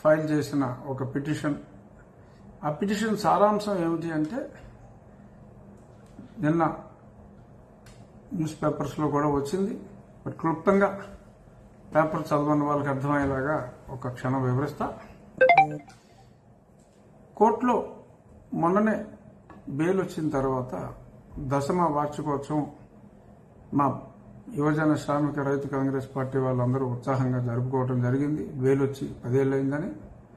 file చేసిన ఒక petition ఆ పిటిషన్ సారాంశం ఏమిటి అంటే నిన్న న్యూస్ పేపర్స్లో కూడా వచ్చింది బట్ క్లుప్తంగా పేపర్ చదవని వాళ్ళకి అర్థమయ్యేలాగా ఒక క్షణం వివరిస్తా కోర్టులో మొన్ననే బెయిల్ వచ్చిన తర్వాత దశమ వార్షికోత్సవం మా యువజన శ్రామిక రైతు కాంగ్రెస్ పార్టీ వాళ్ళందరూ ఉత్సాహంగా జరుపుకోవడం జరిగింది బెయిల్ వచ్చి పదేళ్ళయిందని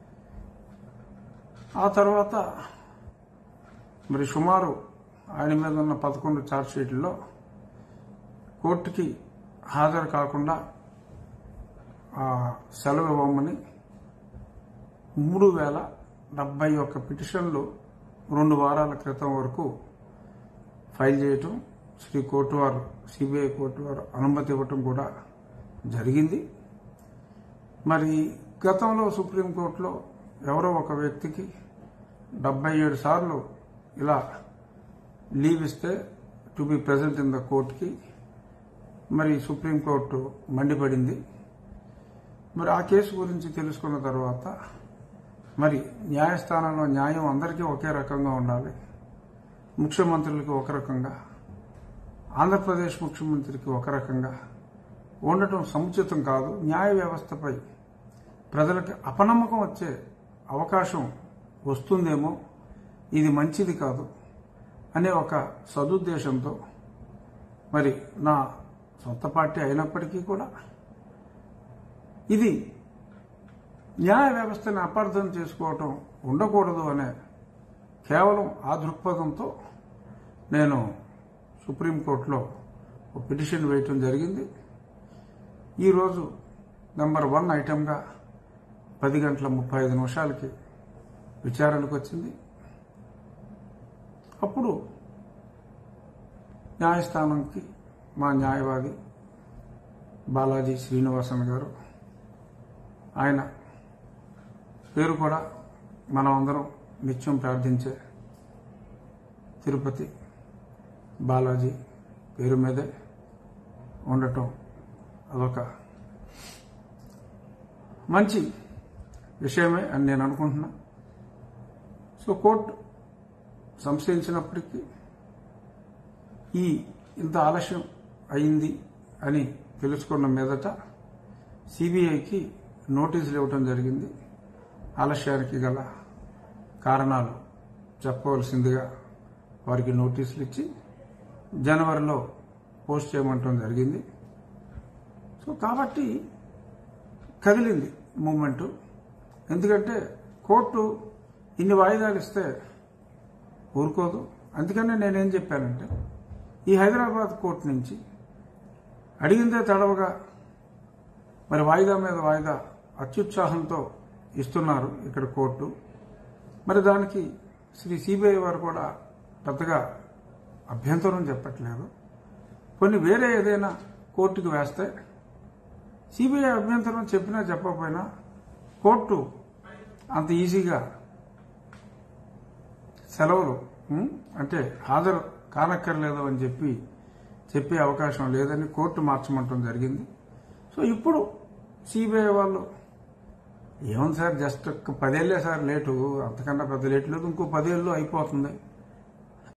ఆ తర్వాత మరి సుమారు ఆయన మీద ఉన్న పదకొండు ఛార్జ్షీట్లలో కోర్టుకి హాజరు కాకుండా ఆ, సెలవు ఇవ్వమని మూడు వేల డెబ్బై ఒక్క పిటిషన్లు రెండు వారాల క్రితం వరకు ఫైల్ చేయటం శ్రీ కోర్టు వారు సిబిఐ కోర్టు వారు అనుమతి ఇవ్వటం కూడా జరిగింది మరి గతంలో సుప్రీంకోర్టులో ఎవరో ఒక వ్యక్తికి డెబ్బై ఏడు సార్లు ఇలా లీవ్ ఇస్తే to be present in the కోర్టుకి మరి సుప్రీంకోర్టు మండిపడింది మరి ఆ కేసు గురించి తెలుసుకున్న తర్వాత మరి న్యాయస్థానంలో న్యాయం అందరికీ ఒకే రకంగా ఉండాలి ముఖ్యమంత్రులకి ఒక రకంగా ఆంధ్రప్రదేశ్ ముఖ్యమంత్రికి ఒక రకంగా ఉండటం సముచితం కాదు న్యాయ వ్యవస్థపై ప్రజలకి అపనమ్మకం వచ్చే అవకాశం వస్తుందేమో ఇది మంచిది కాదు అనే ఒక సదుద్దేశంతో మరి నా సొంత పార్టీ అయినప్పటికీ కూడా ఇది న్యాయ వ్యవస్థని అపార్థం చేసుకోవటం ఉండకూడదు అనే కేవలం ఆ దృక్పథంతో నేను సుప్రీంకోర్టులో ఒక పిటిషన్ వేయటం జరిగింది ఈరోజు నెంబర్ వన్ ఐటెంగా పది గంటల ముప్పై ఐదు నిమిషాలకి విచారణకు వచ్చింది అప్పుడు న్యాయస్థానంకి మా న్యాయవాది బాలాజీ శ్రీనివాసన్ గారు ఆయన పేరు కూడా మనం అందరం నిత్యం ప్రార్థించే తిరుపతి బాలాజీ పేరు మీదే ఉండటం అదొక మంచి విషయమే అని నేను అనుకుంటున్నా సో కోర్టు సంశయించినప్పటికీ ఈ ఇంత ఆలస్యం అయింది అని తెలుసుకున్న మీదట సిబిఐకి నోటీసులు ఇవ్వటం జరిగింది ఆలస్యానికి గల కారణాలు చెప్పవలసిందిగా వారికి నోటీసులు ఇచ్చి జనవరిలో పోస్ట్ చేయమంటం జరిగింది సో కాబట్టి కదిలింది మూమెంటు ఎందుకంటే కోర్టు ఇన్ని వాయిదాలు ఇస్తే ఊరుకోదు అందుకనే నేనేం చెప్పానంటే ఈ హైదరాబాద్ కోర్టు నుంచి అడిగిందే తడవగా మరి వాయిదా మీద వాయిదా అత్యుత్సాహంతో ఇస్తున్నారు ఇక్కడ కోర్టు మరి దానికి శ్రీ సిబిఐ వారు కూడా పెద్దగా అభ్యంతరం చెప్పట్లేదు కొన్ని వేరే ఏదైనా కోర్టుకు వేస్తే సిబిఐ అభ్యంతరం చెప్పినా చెప్పకపోయినా కోర్టు అంత ఈజీగా సెలవులు ఉం, అంటే హాజరు కానక్కర్లేదు అని చెప్పి చెప్పే అవకాశం లేదని కోర్టు మార్చమంటం జరిగింది సో ఇప్పుడు సిబిఐ వాళ్ళు ఏముంది సార్ జస్ట్ ఒక్క పదేళ్లే సార్ లేటు అంతకన్నా పెద్ద లేటు లేదు ఇంకో పదేళ్ళు అయిపోతుంది